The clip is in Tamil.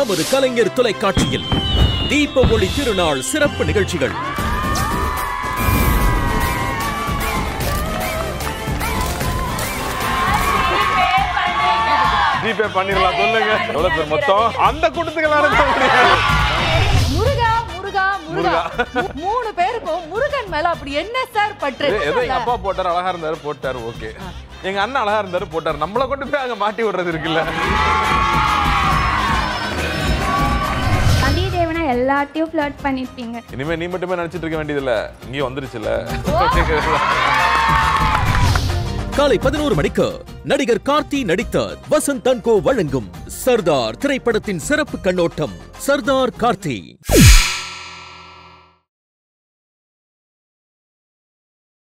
நமது கலைஞர் தொலைக்காட்சியில் தீப ஒளி திருநாள் சிறப்பு நிகழ்ச்சிகள் ஜிபே பண்ணிடலாம் சொல்லுங்க எவ்வளவு பேர் மொத்தம் அந்த கூட்டத்துக்கு எல்லாரும் தான் முடியாது முருகா முருகா முருகா மூ- மூணு பேருக்கும் முருகன் மேல அப்படி என்ன சார் பற்று ஏ- ஏதோ எங்க அப்பா போட்டாரு அழகா இருந்தாரு போட்டாரு ஓகே எங்க அண்ணன் அழகா இருந்தாரு போட்டாரு நம்மள கொண்டு போய் அங்க மாட்டி விடுறது இருக்குல்ல வந்தியத்தேவனா எல்லாத்தையும் ஃப்ளர்ட் பண்ணிருப்பீங்க இனிமே நீ மட்டுமே நினைச்சிட்டு இருக்க வேண்டியதில்ல இங்கேயும் வந்துருச்சுல காலை பதினோரு மணிக்கு நடிகர் கார்த்தி நடித்த வசந்த் தன்கோ வழங்கும் சர்தார் திரைப்படத்தின் சிறப்பு கண்ணோட்டம் சர்தார் கார்த்தி